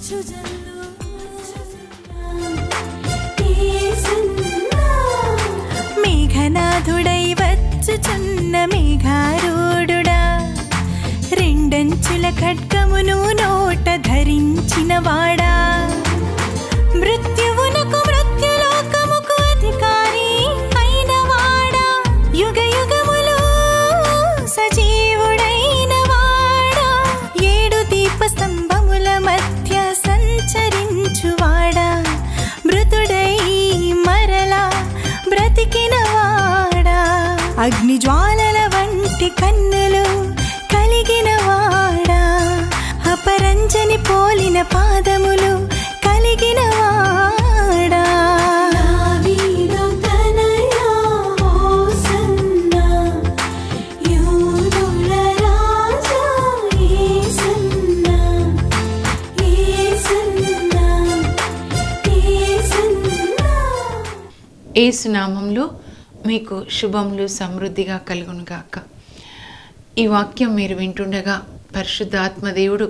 మేఘనాథుడై వచ్చుచున్న మేఘారూఢుడా రెండంచుల ఖడ్గమును నోట ధరించిన వాడా మృత్యువునకు మృత్యులోకముకు అధికారి అయిన వాడా యుగ యుగములు సజీవుడైన వాడా ఏడు దీప స్తంభముల మధ్య సంచరించువాడా మృతుడై మరలా బ్రతికిన వాడా అగ్ని జ్వాలల వంటి కన్నులు కలిగిన వాడా అపరంజని పోలిన పాదములు కలిగిన వాడా ఏసు నామంలో మీకు శుభములు సమృద్ధిగా కలుగునుగాక ఈ వాక్యం మీరు వింటుండగా పరిశుద్ధాత్మ దేవుడు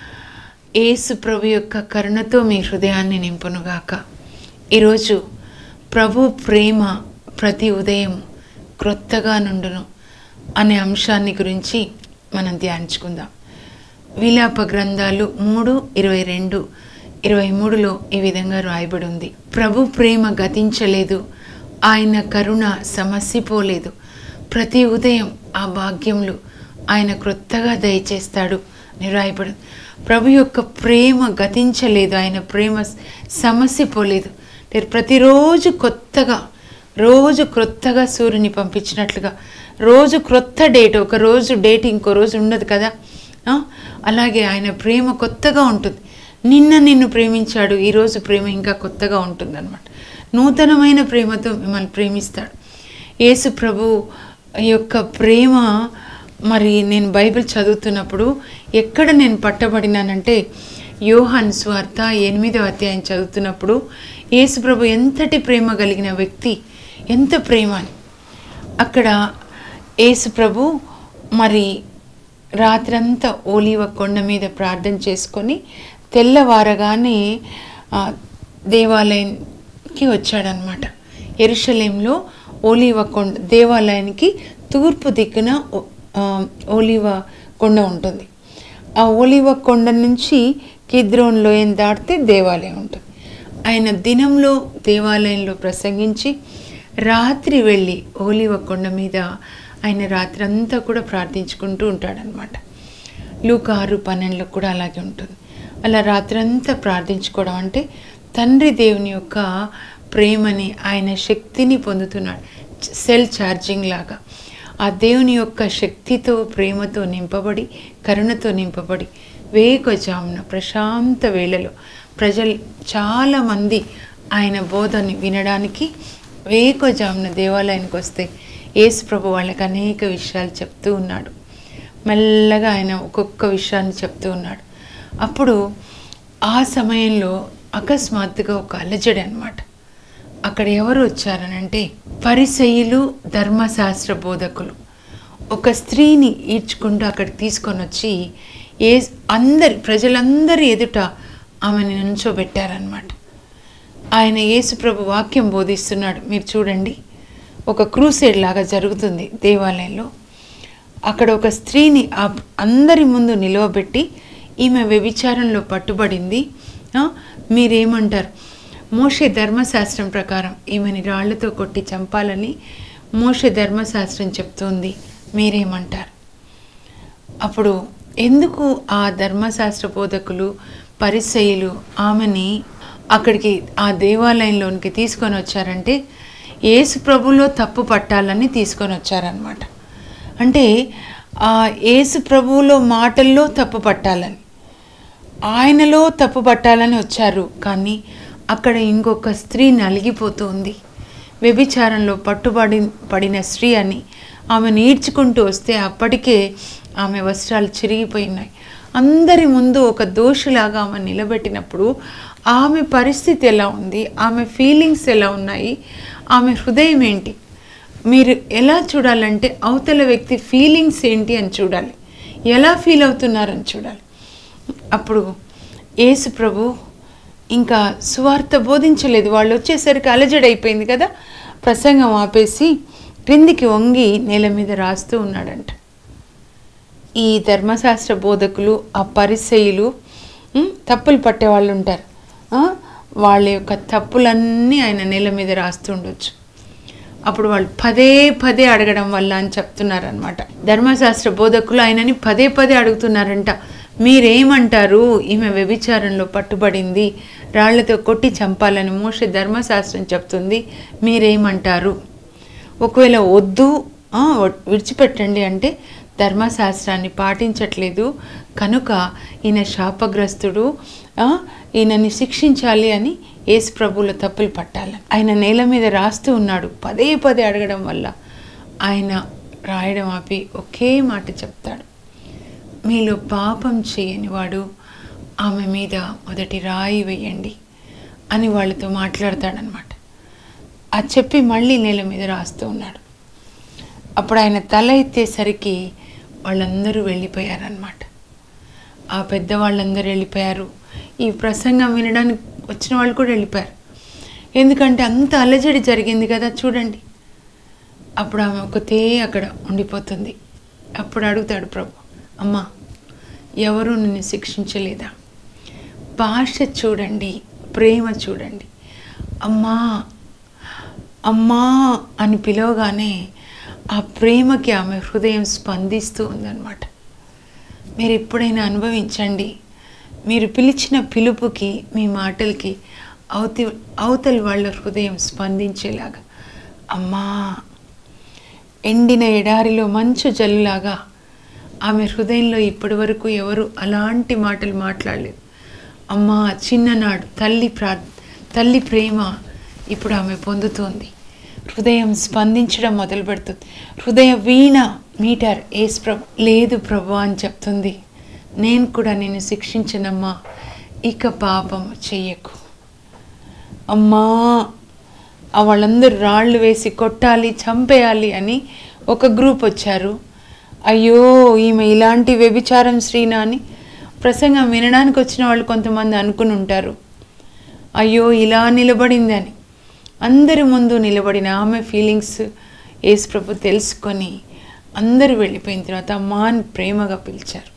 ఏసు ప్రభు యొక్క కరుణతో మీ హృదయాన్ని నింపునుగాక ఈరోజు ప్రభు ప్రేమ ప్రతి ఉదయం క్రొత్తగా నుండును అనే అంశాన్ని గురించి మనం ధ్యానించుకుందాం విలాప గ్రంథాలు మూడు ఇరవై రెండు ఇరవై మూడులో ఈ విధంగా రాయబడి ఉంది ప్రభు ప్రేమ గతించలేదు ఆయన కరుణ సమసిపోలేదు ప్రతి ఉదయం ఆ భాగ్యములు ఆయన క్రొత్తగా దయచేస్తాడు అని రాయబడి ఉంది. ప్రభు యొక్క ప్రేమ గతించలేదు ఆయన ప్రేమ సమసిపోలేదు అంటే ప్రతిరోజు కొత్తగా రోజు క్రొత్తగా సూర్యుని పంపించినట్లుగా రోజు క్రొత్త డేట్ ఒక రోజు డేట్ ఇంకో రోజు ఉండదు కదా ఆ? అలాగే ఆయన ప్రేమ కొత్తగా ఉంటుంది నిన్న నిన్ను ప్రేమించాడు ఈరోజు ప్రేమ ఇంకా కొత్తగా ఉంటుందన్నమాట నూతనమైన ప్రేమతో మిమ్మల్ని ప్రేమిస్తాడు యేసు ప్రభు యొక్క ప్రేమ మరి నేను బైబిల్ చదువుతున్నప్పుడు ఎక్కడ నేను పట్టబడినానంటే యోహాన్ స్వార్త ఎనిమిదవ అధ్యాయం చదువుతున్నప్పుడు యేసు ప్రభు ఎంతటి ప్రేమ కలిగిన వ్యక్తి ఎంత ప్రేమ అని అక్కడ యేసు ప్రభు మరి రాత్రంతా ఓలివ కొండ మీద ప్రార్థన చేసుకొని తెల్లవారగానే ఆ, దేవాలయానికి వచ్చాడనమాట ఎరుషలేంలో ఓలివ కొండ దేవాలయానికి తూర్పు దిక్కున ఓ- ఆ, ఓలివ కొండ ఉంటుంది ఆ ఓలివ కొండ నుంచి కిద్రోన్ లోయని దాటితే దేవాలయం ఉంటుంది ఆయన దినంలో దేవాలయంలో ప్రసంగించి రాత్రి వెళ్ళి ఓలివ కొండ మీద ఆయన రాత్రి అంతా కూడా ప్రార్థించుకుంటూ ఉంటాడనమాట లూక ఆరు పన్నెండులో కూడా అలాగే ఉంటుంది అలా రాత్రంతా ప్రార్థించుకోవడం అంటే తండ్రి దేవుని యొక్క ప్రేమని ఆయన శక్తిని పొందుతున్నాడు సెల్ ఛార్జింగ్ లాగా ఆ దేవుని యొక్క శక్తితో ప్రేమతో నింపబడి కరుణతో నింపబడి వేకుజామున ప్రశాంత వేళలో ప్రజలు చాలామంది ఆయన బోధని వినడానికి వేకుజామున దేవాలయానికి వస్తే యేసు ప్రభు వాళ్ళకి అనేక విషయాలు చెప్తూ ఉన్నాడు మెల్లగా ఆయన ఒక్కొక్క విషయాన్ని చెప్తూ ఉన్నాడు అప్పుడు ఆ సమయంలో అకస్మాత్తుగా ఒక అలజడి అనమాట అక్కడ ఎవరు వచ్చారనంటే పరిసయులు ధర్మశాస్త్ర బోధకులు ఒక స్త్రీని ఈడ్చుకుంటూ అక్కడికి తీసుకొని వచ్చి ఏ అందరి ప్రజలందరి ఎదుట ఆమెను నుంచోబెట్టారనమాట ఆయన యేసుప్రభు వాక్యం బోధిస్తున్నాడు మీరు చూడండి ఒక క్రూసేడ్ లాగా జరుగుతుంది దేవాలయంలో అక్కడ ఒక స్త్రీని ఆ అందరి ముందు నిలవబెట్టి ఈమె వ్యభిచారంలో పట్టుబడింది ఆ, మీరేమంటారు మోషే ధర్మశాస్త్రం ప్రకారం ఈమెని రాళ్లతో కొట్టి చంపాలని మోషే ధర్మశాస్త్రం చెప్తోంది మీరేమంటారు అప్పుడు ఎందుకు ఆ ధర్మశాస్త్ర బోధకులు పరిసయులు ఆమెని అక్కడికి ఆ దేవాలయంలోనికి తీసుకొని వచ్చారంటే యేసు ప్రభులో తప్పు పట్టాలని తీసుకొని వచ్చారనమాట అంటే ఆ యేసు ప్రభువులో మాటల్లో తప్పు పట్టాలని ఆయనలో తప్పు పట్టాలని వచ్చారు కానీ అక్కడ ఇంకొక స్త్రీ నలిగిపోతుంది వ్యభిచారంలో పట్టుబడి పడిన స్త్రీ అని ఆమె ఈడ్చుకుంటూ వస్తే అప్పటికే ఆమె వస్త్రాలు చిరిగిపోయినాయి అందరి ముందు ఒక దోషిలాగా ఆమె నిలబెట్టినప్పుడు ఆమె పరిస్థితి ఎలా ఉంది ఆమె ఫీలింగ్స్ ఎలా ఉన్నాయి ఆమె హృదయం ఏంటి మీరు ఎలా చూడాలంటే అవతల వ్యక్తి ఫీలింగ్స్ ఏంటి అని చూడాలి ఎలా ఫీల్ అవుతున్నారని చూడాలి అప్పుడు యేసు ప్రభు ఇంకా సువార్త బోధించలేదు వాళ్ళు వచ్చేసరికి అలజడి అయిపోయింది కదా ప్రసంగం ఆపేసి క్రిందికి వంగి నేల మీద రాస్తూ ఉన్నాడంట ఈ ధర్మశాస్త్ర బోధకులు ఆ పరిసయులు ఉమ్, తప్పులు పట్టే వాళ్ళు ఉంటారు ఆ, వాళ్ళ యొక్క తప్పులన్నీ ఆయన నేల మీద రాస్తూ ఉండొచ్చు అప్పుడు వాళ్ళు పదే పదే అడగడం వల్ల అని చెప్తున్నారనమాట ధర్మశాస్త్ర బోధకులు ఆయనని పదే పదే అడుగుతున్నారంట మీరేమంటారు ఈమె వ్యభిచారంలో పట్టుబడింది రాళ్లతో కొట్టి చంపాలని మోషే ధర్మశాస్త్రం చెప్తుంది మీరేమంటారు ఒకవేళ వద్దు ఆ, విడిచిపెట్టండి అంటే ధర్మశాస్త్రాన్ని పాటించట్లేదు కనుక ఈయన శాపగ్రస్తుడు ఆ, ఈయనని శిక్షించాలి అని యేసు ప్రభువుల తప్పులు పట్టాలి ఆయన నేల మీద రాస్తూ ఉన్నాడు పదే పదే అడగడం వల్ల ఆయన రాయడం ఆపి ఒకే మాట చెప్తాడు మీలో పాపం చేయని వాడు ఆమె మీద మొదటి రాయి వేయండి అని వాళ్ళతో మాట్లాడతాడనమాట అది చెప్పి మళ్ళీ నేల మీద రాస్తూ ఉన్నాడు అప్పుడు ఆయన తల ఎత్తేసరికి వాళ్ళందరూ వెళ్ళిపోయారనమాట ఆ పెద్దవాళ్ళందరూ వెళ్ళిపోయారు ఈ ప్రసంగం వినడానికి వచ్చిన వాళ్ళు కూడా వెళ్ళిపోయారు ఎందుకంటే అంత అలజడి జరిగింది కదా చూడండి అప్పుడు ఆమె ఒకతే అక్కడ ఉండిపోతుంది అప్పుడు అడుగుతాడు ప్రభు అమ్మా ఎవరు నిన్ను శిక్షించలేదా భాష చూడండి ప్రేమ చూడండి అమ్మా అమ్మా అని పిలవగానే ఆ ప్రేమకి ఆమె హృదయం స్పందిస్తూ ఉందన్నమాట మీరు ఎప్పుడైనా అనుభవించండి మీరు పిలిచిన పిలుపుకి మీ మాటలకి అవతి అవతలి వాళ్ళ హృదయం స్పందించేలాగా అమ్మా ఎండిన ఎడారిలో మంచు జల్లులాగా ఆమె హృదయంలో ఇప్పటి వరకు ఎవరు అలాంటి మాటలు మాట్లాడలేదు అమ్మా చిన్ననాడు తల్లి ప్రా తల్లి ప్రేమ ఇప్పుడు ఆమె పొందుతోంది హృదయం స్పందించడం మొదలు పెడుతుంది హృదయ వీణ మీటర్ ఏస్ ప్రభు లేదు ప్రభు అని చెప్తుంది నేను కూడా నిన్ను శిక్షించనమ్మా ఇక పాపం చెయ్యకు అమ్మా ఆ వాళ్ళందరూ రాళ్ళు వేసి కొట్టాలి చంపేయాలి అని ఒక గ్రూప్ వచ్చారు అయ్యో ఈమె ఇలాంటి వ్యభిచారం శ్రీనా అని ప్రసంగం వినడానికి వచ్చిన వాళ్ళు కొంతమంది అనుకుని ఉంటారు అయ్యో ఇలా నిలబడింది అని అందరి ముందు నిలబడిన ఆమె ఫీలింగ్స్ యేసు ప్రభు తెలుసుకొని అందరూ వెళ్ళిపోయిన తర్వాత అమ్మా అని ప్రేమగా పిలిచారు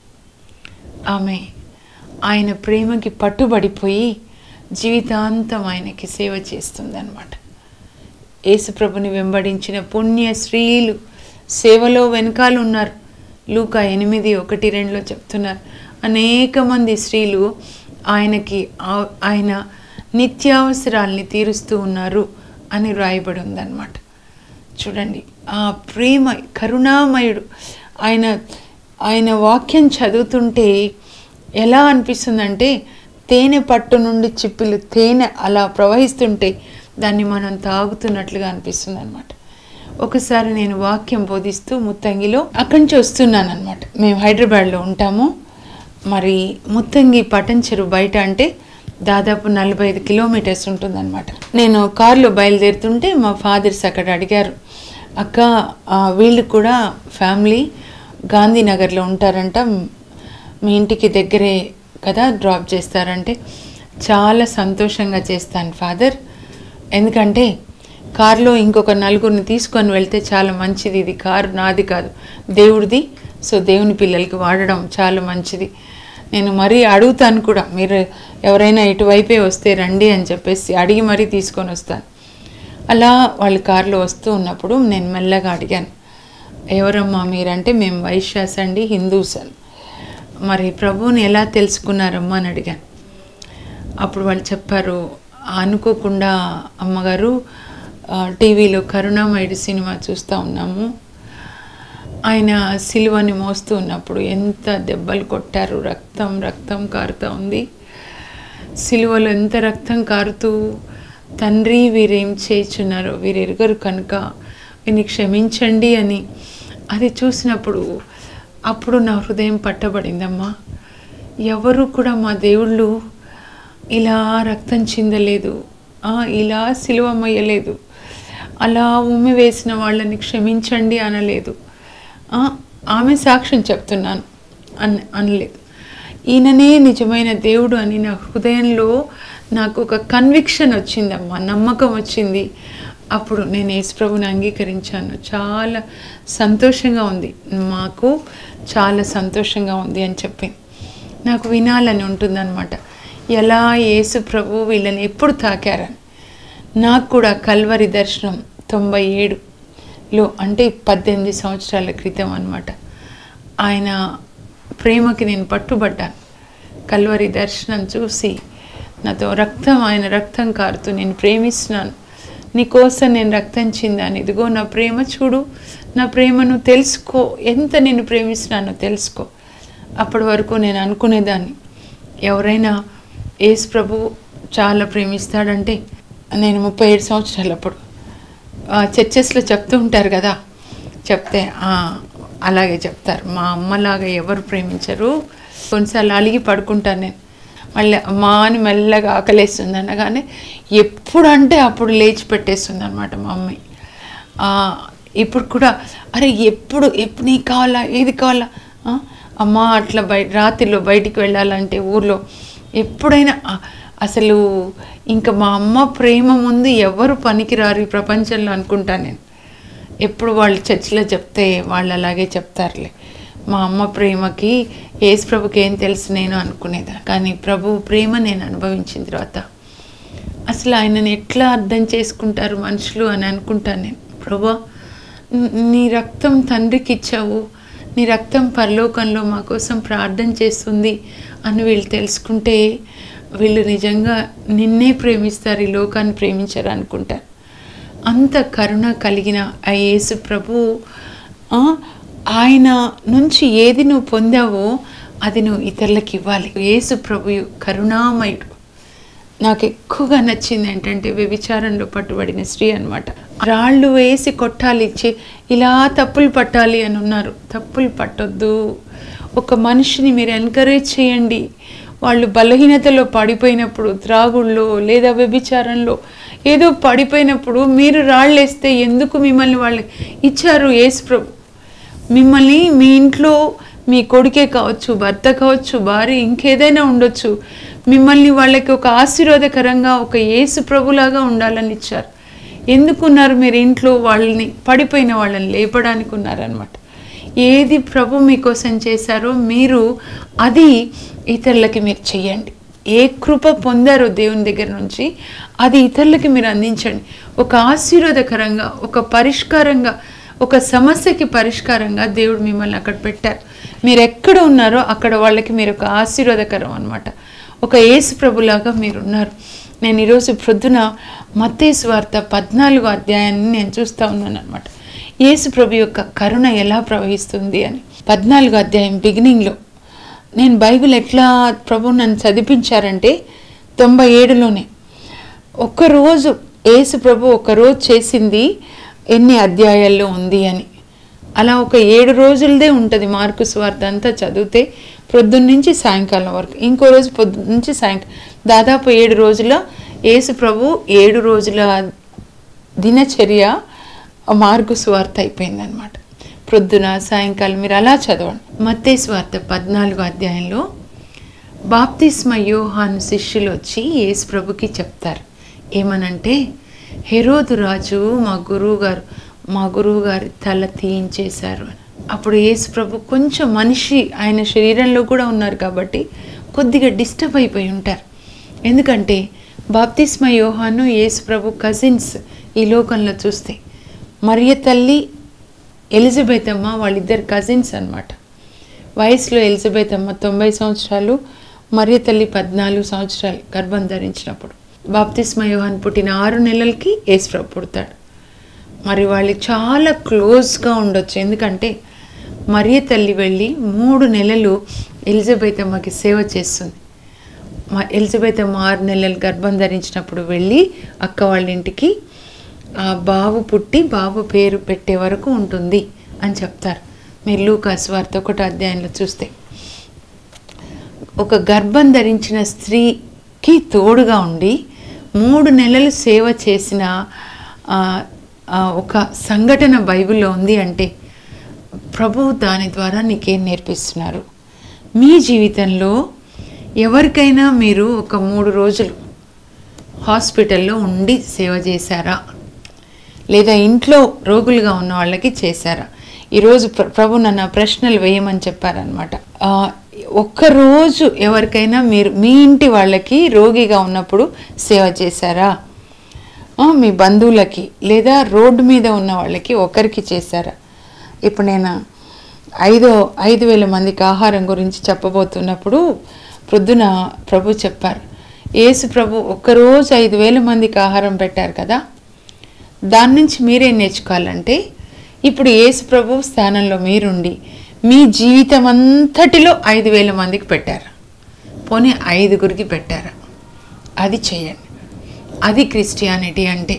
ఆమె ఆయన ప్రేమకి పట్టుబడిపోయి జీవితాంతం ఆయనకి సేవ చేస్తుంది అనమాట యేసుప్రభుని వెంబడించిన పుణ్య స్త్రీలు సేవలో వెనకాల ఉన్నారు లూకా ఎనిమిది ఒకటి రెండులో చెప్తున్నారు అనేక మంది స్త్రీలు ఆయనకి ఆ- ఆయన నిత్యావసరాల్ని తీరుస్తూ ఉన్నారు అని వ్రాయబడి ఉందన్నమాట చూడండి ఆ ప్రేమ కరుణామయుడు ఆయన ఆయన వాక్యం చదువుతుంటే ఎలా అనిపిస్తుందంటే తేనె పట్టు నుండి చిప్పిలు తేనె అలా ప్రవహిస్తుంటే దాన్ని మనం తాగుతున్నట్లుగా అనిపిస్తుంది అనమాట ఒకసారి నేను వాక్యం బోధిస్తూ ముత్తంగిలో అక్కడి నుంచి వస్తున్నాను అనమాట మేము హైదరాబాద్లో ఉంటాము మరి ముత్తంగి పటంచెరు బయట అంటే దాదాపు నలభై ఐదు కిలోమీటర్స్ ఉంటుందన్నమాట నేను కారులో బయలుదేరుతుంటే మా ఫాదర్స్ అక్కడ అడిగారు అక్క ఆ, వీళ్ళు కూడా ఫ్యామిలీ గాంధీనగర్లో ఉంటారంట మీ ఇంటికి దగ్గరే కదా డ్రాప్ చేస్తారంటే చాలా సంతోషంగా చేస్తాను ఫాదర్ ఎందుకంటే కారులో ఇంకొక నలుగురిని తీసుకొని వెళ్తే చాలా మంచిది ఇది కారు నాది కాదు దేవుడిది సో దేవుని పిల్లలకి వాడడం చాలా మంచిది నేను మరీ అడుగుతాను కూడా మీరు ఎవరైనా ఇటువైపే వస్తే రండి అని చెప్పేసి అడిగి మరీ తీసుకొని వస్తాను అలా వాళ్ళు కారులో వస్తూ ఉన్నప్పుడు నేను మెల్లగా అడిగాను ఎవరమ్మా మీరంటే మేము వైశ్యాస్ అండి హిందూస్ అని మరి ప్రభువుని ఎలా తెలుసుకున్నారమ్మా అని అడిగాను అప్పుడు వాళ్ళు చెప్పారు అనుకోకుండా అమ్మగారు ఆ, టీవీలో కరుణామయుడు సినిమా చూస్తూ ఉన్నాము ఆయన సిలువని మోస్తూ ఉన్నప్పుడు ఎంత దెబ్బలు కొట్టారు రక్తం రక్తం కారుతూ ఉంది సిలువలో ఎంత రక్తం కారుతూ తండ్రి వీరేం చేయుచున్నారో వీరు ఎరుగరు కనుక వీరిని క్షమించండి అని అది చూసినప్పుడు అప్పుడు నా హృదయం పట్టబడిందమ్మా ఎవరు కూడా మా దేవుళ్ళు ఇలా రక్తం చిందలేదు ఆ, ఇలా సిలువ మొయ్యలేదు అలా ఉమ్మి వేసిన వాళ్ళని క్షమించండి అనలేదు ఆ, ఆమె సాక్ష్యం చెప్తున్నాను అన్ అనలేదు ఈయననే నిజమైన దేవుడు అని నా హృదయంలో నాకు ఒక కన్విక్షన్ వచ్చిందమ్మా నమ్మకం వచ్చింది అప్పుడు నేను యేసుప్రభుని అంగీకరించాను చాలా సంతోషంగా ఉంది మాకు చాలా సంతోషంగా ఉంది అని చెప్పింది నాకు వినాలని ఉంటుందన్నమాట ఎలా యేసు ప్రభు వీళ్ళని ఎప్పుడు తాకారని నాకు కూడా కల్వరి దర్శనం తొంభై ఏడులో అంటే పద్దెనిమిది సంవత్సరాల క్రితం అనమాట ఆయన ప్రేమకి నేను పట్టుబడ్డాను కల్వరి దర్శనం చూసి నాతో రక్తం ఆయన రక్తం కారుతూ నేను ప్రేమిస్తున్నాను నీకోసం నేను రక్తం చిందాను ఇదిగో నా ప్రేమ చూడు నా ప్రేమను తెలుసుకో ఎంత నేను ప్రేమిస్తున్నానో తెలుసుకో అప్పటి వరకు నేను అనుకునేదాన్ని ఎవరైనా యేసు ప్రభు చాలా ప్రేమిస్తాడంటే నేను ముప్పై ఏడు సంవత్సరాలు అప్పుడు చర్చెస్లో చెప్తూ ఉంటారు కదా చెప్తే "ఆ, అలాగే చెప్తారు మా అమ్మలాగా ఎవరు ప్రేమించరు కొన్నిసార్లు అలిగి పడుకుంటాను నేను మళ్ళీ అమ్మా అని మెల్లగా ఆకలేస్తుంది అనగానే ఎప్పుడంటే అప్పుడు లేచి పెట్టేస్తుంది అనమాట మా అమ్మాయి ఆ, ఇప్పుడు కూడా అరే ఎప్పుడు ఎప్పుడు నీకు కావాలా ఏది కావాలా ఆ, అమ్మా అట్లా బయట రాత్రిలో బయటికి వెళ్ళాలంటే ఊర్లో ఎప్పుడైనా ఆ, అసలు ఇంకా మా అమ్మ ప్రేమ ముందు ఎవరు పనికిరారు ఈ ప్రపంచంలో అనుకుంటాను నేను ఎప్పుడు వాళ్ళు చర్చిలో చెప్తే వాళ్ళు అలాగే చెప్తారులే మా అమ్మ ప్రేమకి యేసు ప్రభుకి ఏం తెలుసు నేను అనుకునేదా కానీ ప్రభు ప్రేమ నేను అనుభవించిన తర్వాత అసలు ఆయనని ఎట్లా అర్థం చేసుకుంటారు మనుషులు అని అనుకుంటాను నేను ప్రభా న్- నీ రక్తం తండ్రికి ఇచ్చావు నీ రక్తం పరలోకంలో మా కోసం ప్రార్థన చేస్తుంది అని వీళ్ళు తెలుసుకుంటే వీళ్ళు నిజంగా నిన్నే ప్రేమిస్తారు ఈ లోకాన్ని ప్రేమించారు అనుకుంటారు అంత కరుణ కలిగిన ఆ యేసు ప్రభు ఆ, ఆయన నుంచి ఏది నువ్వు పొందావో అది నువ్వు ఇతరులకు ఇవ్వాలి యేసు ప్రభు కరుణామయుడు నాకు ఎక్కువగా నచ్చింది ఏంటంటే వ్యభిచారంలో పట్టుబడిన స్త్రీ అన్నమాట రాళ్ళు వేసి కొట్టాలి చే- ఇలా తప్పులు పట్టాలి అని ఉన్నారు తప్పులు పట్టొద్దు ఒక మనిషిని మీరు ఎంకరేజ్ చేయండి వాళ్ళు బలహీనతలో పడిపోయినప్పుడు త్రాగుల్లో లేదా వ్యభిచారంలో ఏదో పడిపోయినప్పుడు మీరు రాళ్ళేస్తే ఎందుకు మిమ్మల్ని వాళ్ళు ఇచ్చారు యేసు ప్రభు మిమ్మల్ని మీ ఇంట్లో మీ కొడుకే కావచ్చు భర్త కావచ్చు భార్య ఇంకేదైనా ఉండొచ్చు మిమ్మల్ని వాళ్ళకి ఒక ఆశీర్వాదకరంగా ఒక యేసు ప్రభులాగా ఉండాలని ఇచ్చారు ఎందుకున్నారు మీరు ఇంట్లో వాళ్ళని పడిపోయిన వాళ్ళని లేపడానికి ఉన్నారనమాట ఏది ప్రభు మీకోసం చేశారో మీరు అది ఇతరులకి మీరు చెయ్యండి ఏ కృప పొందారో దేవుని దగ్గర నుంచి అది ఇతరులకి మీరు అందించండి ఒక ఆశీర్వాదకరంగా ఒక పరిష్కారంగా ఒక సమస్యకి పరిష్కారంగా దేవుడు మిమ్మల్ని అక్కడ పెట్టారు మీరు ఎక్కడ ఉన్నారో అక్కడ వాళ్ళకి మీరు ఒక ఆశీర్వాదకరం అనమాట ఒక యేసు ప్రభులాగా మీరు ఉన్నారు నేను ఈరోజు ప్రొద్దున మత్తేసు వార్త పద్నాలుగో అధ్యాయాన్ని నేను చూస్తూ ఉన్నాను అనమాట యేసు ప్రభు యొక్క కరుణ ఎలా ప్రవహిస్తుంది అని పద్నాలుగో అధ్యాయం బిగినింగ్లో నేను బైబిల్ ఎట్లా ప్రభు నన్ను చదివించారంటే తొంభై ఏడులోనే ఒక్కరోజు యేసు ప్రభు ఒక్కరోజు చేసింది ఎన్ని అధ్యాయాల్లో ఉంది అని అలా ఒక ఏడు రోజులదే ఉంటుంది మార్కు స్వార్థ అంతా చదివితే పొద్దున్న నుంచి సాయంకాలం వరకు ఇంకో రోజు పొద్దున్న నుంచి సాయంకాలం దాదాపు ఏడు రోజుల యేసు ప్రభు ఏడు రోజుల దినచర్య మార్గు స్వార్థ అయిపోయిందనమాట ప్రొద్దున సాయంకాలం మీరు అలా చదవండి మత్తే స్వార్థ పద్నాలుగో అధ్యాయంలో బాప్తిస్మ యోహాను శిష్యులు వచ్చి యేసు ప్రభుకి చెప్తారు ఏమనంటే హెరోదు రాజు మా గురువు గారు మా గురువు గారి తల తీయించేశారు అని అప్పుడు యేసు ప్రభు కొంచెం మనిషి ఆయన శరీరంలో కూడా ఉన్నారు కాబట్టి కొద్దిగా డిస్టర్బ్ అయిపోయి ఉంటారు ఎందుకంటే బాప్తిస్మ యోహాను యేసు ప్రభు కజిన్స్ ఈ లోకంలో చూస్తే మరియ తల్లి ఎలిజబెత్ అమ్మ వాళ్ళిద్దరు కజిన్స్ అన్నమాట వయసులో ఎలిజబెత్ అమ్మ తొంభై సంవత్సరాలు మరియ తల్లి పద్నాలుగు సంవత్సరాలు గర్భం ధరించినప్పుడు బాప్తిస్మ యోహాన్ పుట్టిన ఆరు నెలలకి యేసుప్రభు పుడతాడు మరి వాళ్ళు చాలా క్లోజ్గా ఉండొచ్చు ఎందుకంటే మరియ తల్లి వెళ్ళి మూడు నెలలు ఎలిజబెత్ అమ్మకి సేవ చేస్తుంది మా ఎలిజబెత్ అమ్మ ఆరు నెలలు గర్భం ధరించినప్పుడు వెళ్ళి అక్క వాళ్ళ ఇంటికి ఆ బాబు పుట్టి బాబు పేరు పెట్టే వరకు ఉంటుంది అని చెప్తారు మీరు లూకాస్ వార్త ఒకటో అధ్యాయంలో చూస్తే ఒక గర్భం ధరించిన స్త్రీకి తోడుగా ఉండి మూడు నెలలు సేవ చేసిన ఆ, ఆ, ఒక సంఘటన బైబిల్లో ఉంది అంటే ప్రభువు దాని ద్వారా నీకేం నేర్పిస్తున్నారు మీ జీవితంలో ఎవరికైనా మీరు ఒక మూడు రోజులు హాస్పిటల్లో ఉండి సేవ చేశారా లేదా ఇంట్లో రోగులుగా ఉన్న వాళ్ళకి చేశారా ఈరోజు ప్ర- ప్రభు నన్ను ఆ ప్రశ్నలు వేయమని చెప్పారనమాట ఒక్కరోజు ఎవరికైనా మీరు మీ ఇంటి వాళ్ళకి రోగిగా ఉన్నప్పుడు సేవ చేశారా ఆ, మీ బంధువులకి లేదా రోడ్డు మీద ఉన్న వాళ్ళకి ఒకరికి చేశారా ఇప్పుడు నేను ఐదో ఐదు వేల మందికి ఆహారం గురించి చెప్పబోతున్నప్పుడు ప్రొద్దున ప్రభు చెప్పారు యేసు ప్రభు ఒక్కరోజు ఐదు వేల మందికి ఆహారం పెట్టారు కదా దాని నుంచి మీరేం నేర్చుకోవాలంటే ఇప్పుడు యేసు ప్రభు స్థానంలో మీరుండి మీ జీవితం అంతటిలో ఐదు వేల మందికి పెట్టారు పోనీ ఐదుగురికి పెట్టారు అది చేయండి అది క్రిస్టియానిటీ అంటే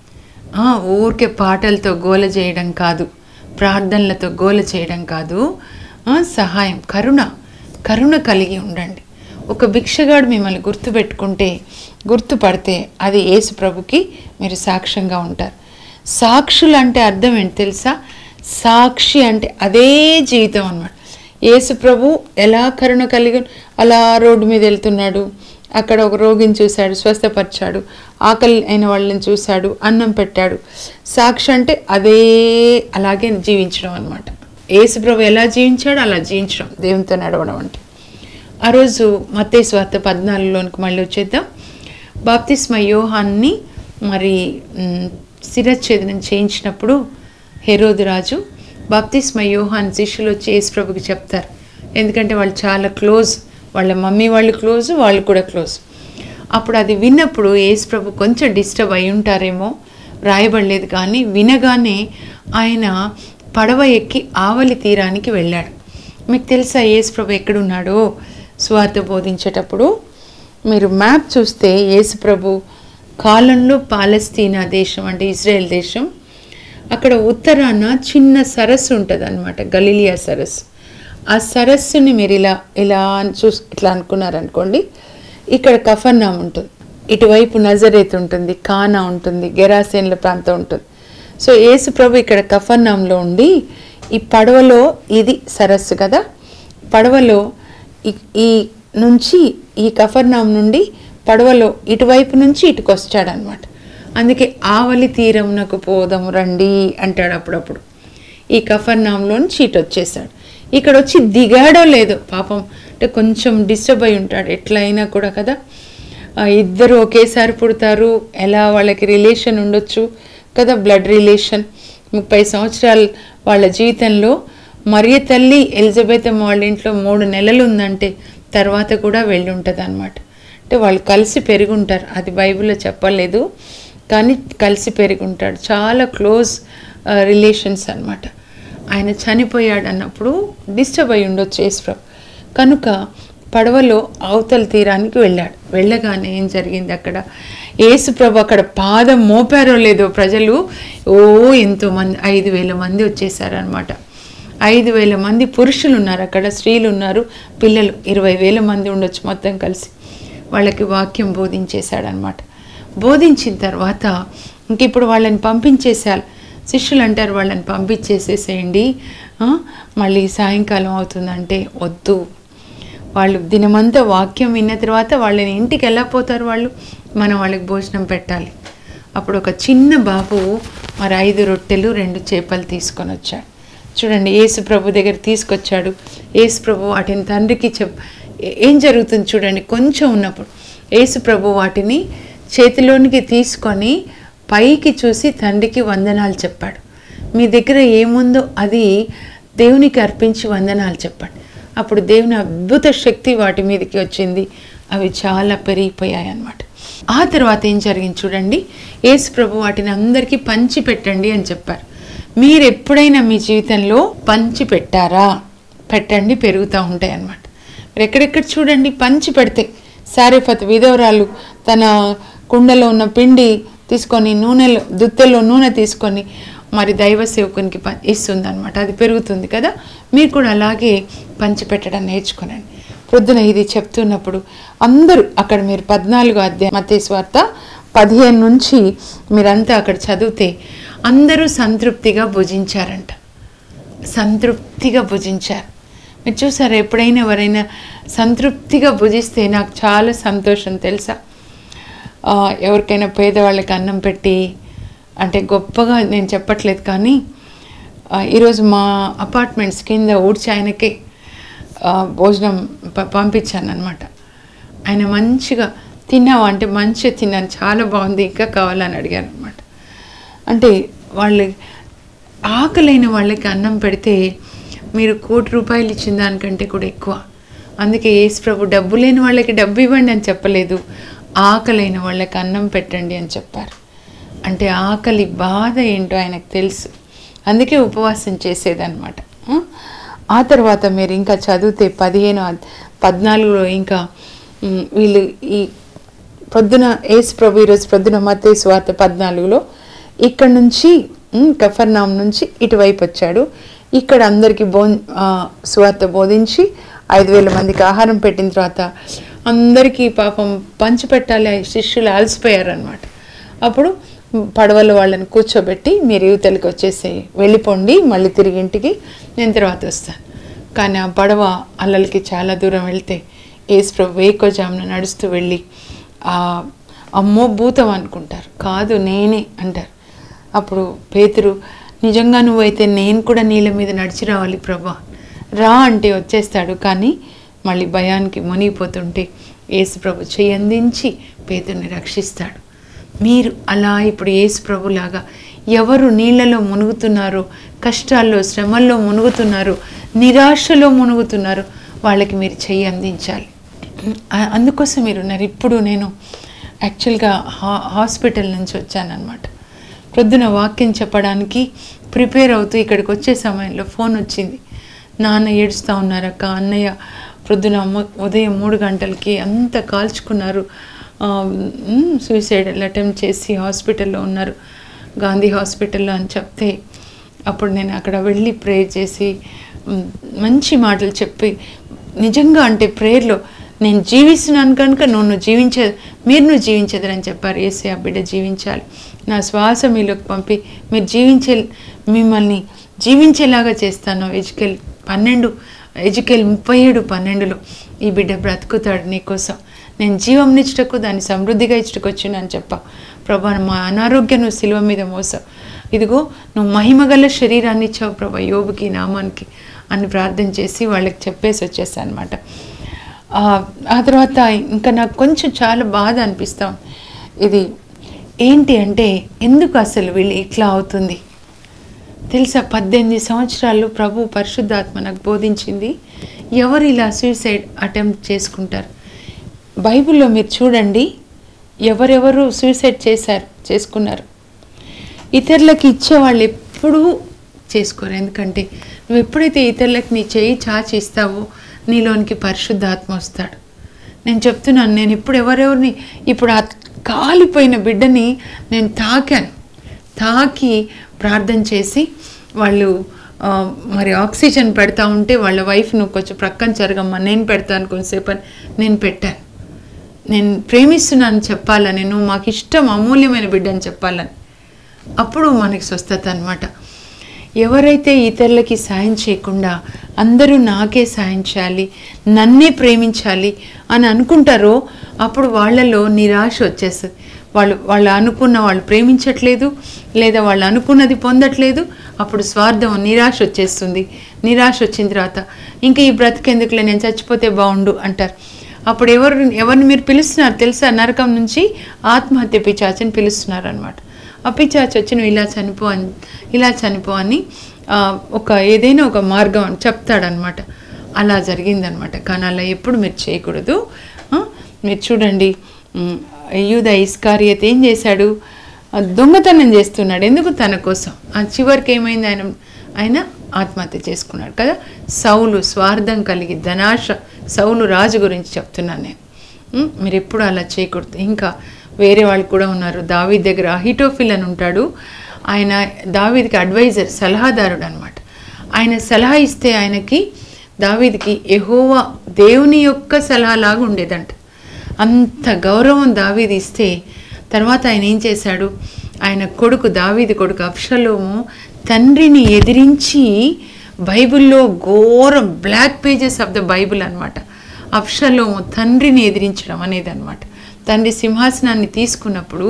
ఆ, ఊరికే పాటలతో గోల చేయడం కాదు ప్రార్థనలతో గోల చేయడం కాదు ఆ, సహాయం కరుణ కరుణ కలిగి ఉండండి ఒక భిక్షగాడు మిమ్మల్ని గుర్తుపెట్టుకుంటే గుర్తుపడితే అది యేసు ప్రభుకి మీరు సాక్ష్యంగా ఉంటారు సాక్షులు అంటే అర్థం ఏంటి తెలుసా సాక్షి అంటే అదే జీవితం అన్నమాట యేసు ప్రభు ఎలా కరుణ కలిగి అలా రోడ్డు మీద వెళ్తున్నాడు అక్కడ ఒక రోగిని చూశాడు స్వస్థపరిచాడు ఆకలి అయిన వాళ్ళని చూశాడు అన్నం పెట్టాడు సాక్షి అంటే అదే అలాగే జీవించడం అనమాట యేసు ప్రభు ఎలా జీవించాడు అలా జీవించడం దేవునితో నడవడం అంటే ఆ రోజు మత్తయి స్వార్థ పద్నాలుగులోనికి మళ్ళీ వచ్చేద్దాం బాప్తిస్మ యోహాన్ని మరి మ్, శిరచ్ఛేదనం చేయించినప్పుడు హెరోదు రాజు బాప్తిస్మ యోహాన్ శిష్యులు వచ్చి యేసు ప్రభుకి చెప్తారు ఎందుకంటే వాళ్ళు చాలా క్లోజ్ వాళ్ళ మమ్మీ వాళ్ళు క్లోజ్ వాళ్ళు కూడా క్లోజ్ అప్పుడు అది విన్నప్పుడు యేసు ప్రభు కొంచెం డిస్టర్బ్ అయి ఉంటారేమో రాయబడలేదు కానీ వినగానే ఆయన పడవ ఎక్కి ఆవలి తీరానికి వెళ్ళాడు మీకు తెలుసా యేసు ప్రభు ఎక్కడున్నాడో స్వార్థ బోధించేటప్పుడు మీరు మ్యాప్ చూస్తే యేసు ప్రభు కాలంలో పాలస్తీనా దేశం అంటే ఇజ్రాయెల్ దేశం అక్కడ ఉత్తరాన చిన్న సరస్సు ఉంటుంది అనమాట గలీలియా సరస్సు ఆ సరస్సుని మీరు ఇలా ఇలా చూస్ ఇట్లా అనుకున్నారనుకోండి ఇక్కడ కఫర్నామ్ ఉంటుంది ఇటువైపు నజరేత్ ఉంటుంది కానా ఉంటుంది గెరాసేన్ల ప్రాంతం ఉంటుంది సో యేసు ప్రభు ఇక్కడ కఫర్నాంలో ఉండి ఈ పడవలో ఇది సరస్సు కదా పడవలో ఈ- ఈ నుంచి ఈ కఫర్నాం నుండి పడవలో ఇటువైపు నుంచి ఇటుకు వస్తాడనమాట అందుకే ఆవలి తీరమునకు పోదాము రండి అంటాడు అప్పుడప్పుడు ఈ కఫర్నాంలో నుంచి ఇటు వచ్చేసాడు ఇక్కడ వచ్చి దిగాడో లేదో పాపం అంటే కొంచెం డిస్టర్బ్ అయి ఉంటాడు ఎట్లయినా కూడా కదా ఆ, ఇద్దరు ఒకేసారి పుడతారు ఎలా వాళ్ళకి రిలేషన్ ఉండొచ్చు కదా బ్లడ్ రిలేషన్ ముప్పై సంవత్సరాలు వాళ్ళ జీవితంలో మరియ తల్లి ఎలిజబెత్ అమ్మ వాళ్ళ ఇంట్లో మూడు నెలలు ఉందంటే తర్వాత కూడా వెళ్ళి ఉంటుంది అనమాట అంటే వాళ్ళు కలిసి పెరుగుంటారు అది బైబిల్లో చెప్పలేదు కానీ కలిసి పెరుగుంటాడు చాలా క్లోజ్ రిలేషన్స్ అన్నమాట ఆయన చనిపోయాడు అన్నప్పుడు డిస్టర్బ్ అయి ఉండొచ్చు యేసుప్రభు కనుక పడవలో అవతల తీరానికి వెళ్ళాడు వెళ్ళగానే ఏం జరిగింది అక్కడ యేసుప్రభు అక్కడ పాదం మోపారో లేదో ప్రజలు ఓ ఎంతో మంది ఐదు వేల మంది వచ్చేసారనమాట ఐదు వేల మంది పురుషులు ఉన్నారు అక్కడ స్త్రీలు ఉన్నారు పిల్లలు ఇరవై వేల మంది ఉండొచ్చు మొత్తం కలిసి వాళ్ళకి వాక్యం బోధించేశాడనమాట బోధించిన తర్వాత ఇంక ఇప్పుడు వాళ్ళని పంపించేసేయాలి శిష్యులు అంటారు వాళ్ళని పంపించేసేసేయండి ఆ, మళ్ళీ సాయంకాలం అవుతుందంటే వద్దు వాళ్ళు దినమంతా వాక్యం విన్న తర్వాత వాళ్ళని ఇంటికి వెళ్ళకపోతారు వాళ్ళు మనం వాళ్ళకి భోజనం పెట్టాలి అప్పుడు ఒక చిన్న బాబు మరి ఐదు రొట్టెలు రెండు చేపలు తీసుకొని వచ్చాడు చూడండి యేసు ప్రభు దగ్గర తీసుకొచ్చాడు యేసు ప్రభు వాటిని తండ్రికి చెప్ ఏ- ఏం జరుగుతుంది చూడండి కొంచెం ఉన్నప్పుడు యేసు ప్రభు వాటిని చేతిలోనికి తీసుకొని పైకి చూసి తండ్రికి వందనాలు చెప్పాడు మీ దగ్గర ఏముందో అది దేవునికి అర్పించి వందనాలు చెప్పండి అప్పుడు దేవుని అద్భుత శక్తి వాటి మీదకి వచ్చింది అవి చాలా పెరిగిపోయాయి అన్నమాట ఆ తర్వాత ఏం జరిగింది చూడండి యేసు ప్రభు వాటిని అందరికీ పంచి పెట్టండి అని చెప్పారు మీరు ఎప్పుడైనా మీ జీవితంలో పంచి పెట్టారా పెట్టండి పెరుగుతూ ఉంటాయి అన్నమాట మీరు ఎక్కడెక్కడ చూడండి పంచి పెడితే సారేఫత్ విధవరాలు తన కుండలో ఉన్న పిండి తీసుకొని నూనెలో దుత్తెలో నూనె తీసుకొని మరి దైవ సేవకునికి ప ఇస్తుంది అనమాట అది పెరుగుతుంది కదా మీరు కూడా అలాగే పంచి పెట్టడం నేర్చుకునండి ప్రొద్దున ఇది చెప్తున్నప్పుడు అందరూ అక్కడ మీరు పద్నాలుగు అధ్యాయం మతే స్వార్త పదిహేను నుంచి మీరంతా అక్కడ చదివితే అందరూ సంతృప్తిగా భుజించారంట సంతృప్తిగా భుజించారు మీరు చూసారా ఎప్పుడైనా ఎవరైనా సంతృప్తిగా భుజిస్తే నాకు చాలా సంతోషం తెలుసా ఆ, ఎవరికైనా పేదవాళ్ళకి అన్నం పెట్టి అంటే గొప్పగా నేను చెప్పట్లేదు కానీ ఆ, ఈరోజు మా అపార్ట్మెంట్స్ కింద ఊడ్చి ఆయనకి ఆ, భోజనం ప- పంపించాను అనమాట ఆయన మంచిగా తిన్నావా అంటే మంచిగా తిన్నాను చాలా బాగుంది ఇంకా కావాలని అడిగాను అనమాట అంటే వాళ్ళు ఆకలైన వాళ్ళకి అన్నం పెడితే మీరు కోటి రూపాయలు ఇచ్చిన దానికంటే కూడా ఎక్కువ అందుకే యేసు ప్రభు డబ్బు లేని వాళ్ళకి డబ్బు ఇవ్వండి అని చెప్పలేదు ఆకలైన వాళ్ళకి అన్నం పెట్టండి అని చెప్పారు అంటే ఆకలి బాధ ఏంటో ఆయనకు తెలుసు అందుకే ఉపవాసం చేసేదన్నమాట ఆ? ఆ తర్వాత మీరు ఇంకా చదివితే పదిహేను అద్- పద్నాలుగులో ఇంకా ఉమ్, వీళ్ళు ఈ పొద్దున ఏసు ప్రభు ఈరోజు పొద్దున మతే స్వార్థ పద్నాలుగులో ఇక్కడ నుంచి ఉమ్, కఫర్నాం నుంచి ఇటువైపు వచ్చాడు ఇక్కడ అందరికీ బో స్వార్థ బోధించి ఐదు వేల మందికి ఆహారం పెట్టిన తర్వాత అందరికీ పాపం పంచిపెట్టాలి ఆ శిష్యులు అలసిపోయారనమాట అప్పుడు పడవలో వాళ్ళని కూర్చోబెట్టి మీరు యువతలకి వచ్చేసి వెళ్ళిపోండి మళ్ళీ తిరిగి ఇంటికి నేను తర్వాత వస్తాను కానీ ఆ పడవ అల్లలకి చాలా దూరం వెళ్తే ఏసు ప్రభు వేకోజామున నడుస్తూ వెళ్ళి ఆ అమ్మో భూతం అనుకుంటారు కాదు నేనే అంటారు అప్పుడు పేతురు నిజంగా నువ్వైతే నేను కూడా నీళ్ళ మీద నడిచి రావాలి ప్రభా రా అంటే వచ్చేస్తాడు కానీ మళ్ళీ భయానికి మునిగిపోతుంటే యేసు ప్రభు చేయి అందించి పేతుర్ని రక్షిస్తాడు మీరు అలా ఇప్పుడు యేసు ప్రభులాగా ఎవరు నీళ్ళలో మునుగుతున్నారో కష్టాల్లో శ్రమల్లో మునుగుతున్నారో నిరాశలో మునుగుతున్నారో వాళ్ళకి మీరు చెయ్యి అందించాలి ఆ- అందుకోసం మీరు ఉన్నారు ఇప్పుడు నేను యాక్చువల్గా హా హాస్పిటల్ నుంచి వచ్చానన్నమాట ప్రొద్దున వాక్యం చెప్పడానికి ప్రిపేర్ అవుతూ ఇక్కడికి వచ్చే సమయంలో ఫోన్ వచ్చింది నాన్న ఏడుస్తూ ఉన్నారక్క అన్నయ్య ప్రొద్దున ము- ఉదయం మూడు గంటలకి అంత కాల్చుకున్నారు సూసైడ్ అటెంప్ట్ చేసి హాస్పిటల్లో ఉన్నారు గాంధీ హాస్పిటల్లో అని చెప్తే అప్పుడు నేను అక్కడ వెళ్ళి ప్రేయర్ చేసి మ్, మంచి మాటలు చెప్పి నిజంగా అంటే ప్రేయర్లో నేను జీవిస్తున్నాను కనుక నువ్వు నువ్వు జీవించే మీరు నువ్వు జీవించదని చెప్పారు ఏసే ఆ బిడ్డ జీవించాలి నా శ్వాస మీలోకి పంపి మీరు జీవించే మిమ్మల్ని జీవించేలాగా చేస్తాను ఎజుకెల్ పన్నెండు ఎజుకెల్ ముప్పై ఏడు పన్నెండులో ఈ బిడ్డ బ్రతుకుతాడు నీకోసం నేను జీవం నిచ్చుటకు దాన్ని సమృద్ధిగా ఇచ్చుటకు వచ్చినాను చెప్ప ప్రభా మా అనారోగ్యం నువ్వు సిలువ మీద మోసావు ఇదిగో నువ్వు మహిమగల శరీరాన్ని ఇచ్చావు ప్రభా యోబుకి నామానికి అని ప్రార్థన చేసి వాళ్ళకి చెప్పేసి వచ్చేసాను అనమాట ఆ తర్వాత ఇంకా నాకు కొంచెం చాలా బాధ అనిపిస్తాం ఇది ఏంటి అంటే ఎందుకు అసలు వీళ్ళు ఇట్లా అవుతుంది తెలుసా పద్దెనిమిది సంవత్సరాలు ప్రభు పరిశుద్ధాత్మ నాకు బోధించింది ఎవరు ఇలా సూసైడ్ అటెంప్ట్ చేసుకుంటారు బైబిల్లో మీరు చూడండి ఎవరెవరు సూసైడ్ చేశారు చేసుకున్నారు ఇతరులకి ఇచ్చేవాళ్ళు ఎప్పుడూ చేసుకోరు ఎందుకంటే నువ్వు ఎప్పుడైతే ఇతరులకు నీ చేయి చాచి ఇస్తావో నీలోనికి పరిశుద్ధాత్మ వస్తాడు నేను చెప్తున్నాను నేను ఇప్పుడు ఎవరెవరిని ఇప్పుడు ఆ కాలిపోయిన బిడ్డని నేను తాకాను తాకి ప్రార్థన చేసి వాళ్ళు ఆ, మరి ఆక్సిజన్ పెడతా ఉంటే వాళ్ళ వైఫ్ నువ్వు కొంచెం ప్రక్కన జరగమ్మా నేను పెడతాను కొంతసేపు అని నేను పెట్టాను నేను ప్రేమిస్తున్నాను చెప్పాలని నువ్వు మాకు ఇష్టం అమూల్యమైన బిడ్డని చెప్పాలని అప్పుడు మనకి స్వస్థత అనమాట ఎవరైతే ఇతరులకి సాయం చేయకుండా అందరూ నాకే సాయం చేయాలి నన్నే ప్రేమించాలి అని అనుకుంటారో అప్పుడు వాళ్ళలో నిరాశ వచ్చేస్తుంది వాళ్ళు వాళ్ళు అనుకున్న వాళ్ళు ప్రేమించట్లేదు లేదా వాళ్ళు అనుకున్నది పొందట్లేదు అప్పుడు స్వార్థం నిరాశ వచ్చేస్తుంది నిరాశ వచ్చిన తర్వాత ఇంకా ఈ బ్రతికెందుకులే నేను చచ్చిపోతే బాగుండు అంటారు అప్పుడు ఎవరు ఎవరిని మీరు పిలుస్తున్నారు తెలుసా నరకం నుంచి ఆత్మహత్య పిచాచని పిలుస్తున్నారు అనమాట ఆ పిచాచి వచ్చి నువ్వు ఇలా చనిపో అని ఇలా చనిపో అని ఆ, ఒక ఏదైనా ఒక మార్గం అని చెప్తాడనమాట అలా జరిగిందనమాట కానీ అలా ఎప్పుడు మీరు చేయకూడదు ఆ, మీరు చూడండి ఉమ్, యూద ఇస్కారియత్ ఏం చేశాడు ఆ, దొంగతనం చేస్తున్నాడు ఎందుకు తన కోసం ఆ చివరికి ఏమైంది ఆయన ఆయన ఆత్మహత్య చేసుకున్నాడు కదా సౌలు స్వార్థం కలిగి ధనాశ సౌలు రాజు గురించి చెప్తున్నాను నేను ఉమ్, మీరు ఎప్పుడు అలా చేయకూడదు ఇంకా వేరే వాళ్ళు కూడా ఉన్నారు దావీద్ దగ్గర అహిటోఫిల్ అని ఉంటాడు ఆయన దావీద్కి అడ్వైజర్ సలహాదారుడు అనమాట ఆయన సలహా ఇస్తే ఆయనకి దావీద్కి ఎహోవా దేవుని యొక్క సలహాలాగా ఉండేదంట అంత గౌరవం దావీది ఇస్తే తర్వాత ఆయన ఏం చేశాడు ఆయన కొడుకు దావీది కొడుకు అప్షలోము తండ్రిని ఎదిరించి బైబిల్లో ఘోరం black pages of the Bible అనమాట అప్షలోము తండ్రిని ఎదిరించడం అనేది అనమాట తండ్రి సింహాసనాన్ని తీసుకున్నప్పుడు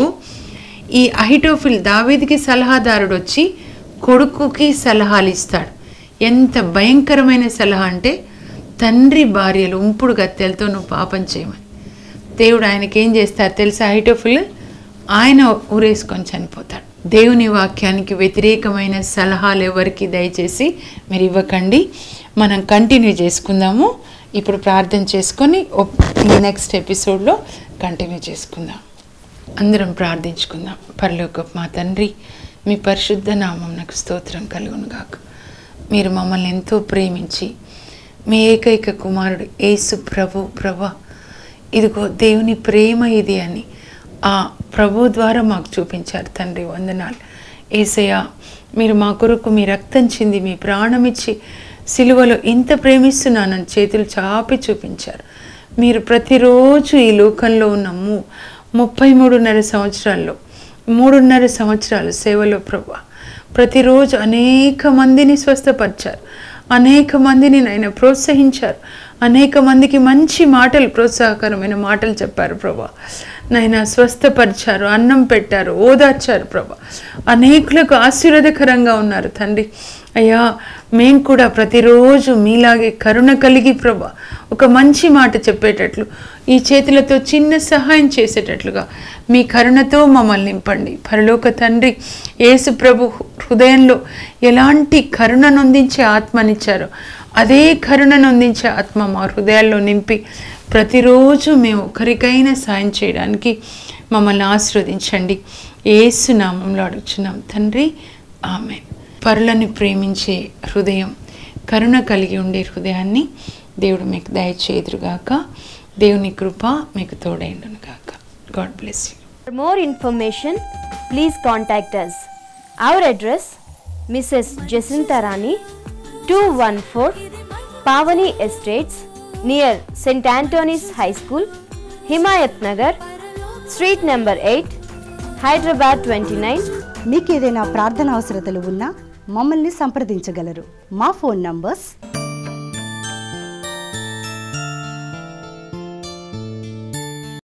ఈ అహిటోఫిల్ దావీదికి సలహాదారుడు వచ్చి కొడుకుకి సలహాలు ఇస్తాడు ఎంత భయంకరమైన సలహా అంటే తండ్రి భార్యలు ఉంపుడు గత్తెలతో నువ్వు పాపం చేయమని దేవుడు ఆయనకి ఏం చేస్తారు తెలుసా హైటోఫుల్ ఆయన ఊరేసుకొని చనిపోతాడు దేవుని వాక్యానికి వ్యతిరేకమైన సలహాలు ఎవరికి దయచేసి మీరు ఇవ్వకండి మనం కంటిన్యూ చేసుకుందాము ఇప్పుడు ప్రార్థన చేసుకొని ఒప్- ఈ నెక్స్ట్ ఎపిసోడ్లో కంటిన్యూ చేసుకుందాం అందరం ప్రార్థించుకుందాం పరలోక మా తండ్రి మీ పరిశుద్ధ నామం నాకు స్తోత్రం కలుగును గాక మీరు మమ్మల్ని ఎంతో ప్రేమించి మీ ఏకైక కుమారుడు యేసు ప్రభు ప్రభ ఇదిగో దేవుని ప్రేమ ఇది అని ఆ ప్రభు ద్వారా మాకు చూపించారు తండ్రి వందనాలు ఏసయ్య మీరు మా కొరకు మీ రక్తం చింది మీ ప్రాణం ఇచ్చి సిలువలో ఇంత ప్రేమిస్తున్నానని చేతులు చాపి చూపించారు మీరు ప్రతిరోజు ఈ లోకంలో ఉన్న ము ముప్పై మూడున్నర సంవత్సరాల్లో మూడున్నర సంవత్సరాలు సేవలో ప్రభా ప్రతిరోజు అనేక మందిని స్వస్థపరిచారు అనేక మందిని నాయన ప్రోత్సహించారు అనేక మందికి మంచి మాటలు ప్రోత్సాహకరమైన మాటలు చెప్పారు ప్రభా నాయన స్వస్థపరిచారు అన్నం పెట్టారు ఓదార్చారు ప్రభా అనేకులకు ఆశీర్వాదకరంగా ఉన్నారు తండ్రి అయ్యా మేము కూడా ప్రతిరోజు మీలాగే కరుణ కలిగి ప్రభా ఒక మంచి మాట చెప్పేటట్లు ఈ చేతులతో చిన్న సహాయం చేసేటట్లుగా మీ కరుణతో మమ్మల్ని నింపండి పరలోక తండ్రి యేసు ప్రభు హృదయంలో ఎలాంటి కరుణ నొందించే ఆత్మనిచ్చారో అదే కరుణ నొందించే ఆత్మ మా హృదయాల్లో నింపి ప్రతిరోజు మేము ఒకరికైనా సాయం చేయడానికి మమ్మల్ని ఆశీర్వదించండి ఏసు నామంలో అడుగుచున్నాం తండ్రి ఆమె పరులని ప్రేమించే హృదయం కరుణ కలిగి ఉండే హృదయాన్ని దేవుడు మీకు దయచేదురుగాక దేవుని కృప మీకు తోడైండును గాక God bless you For more information, please contact us. Our address Mrs. Jacinta Rani, 214 Pavani Estates, near St. Anthony's High School, Himayat Nagar, Street number 8, Hyderabad 29. మీకు ఏదైనా ప్రార్థన అవసరతలు ఉన్నా మమ్మల్ని సంప్రదించగలరు మా ఫోన్ నంబర్స్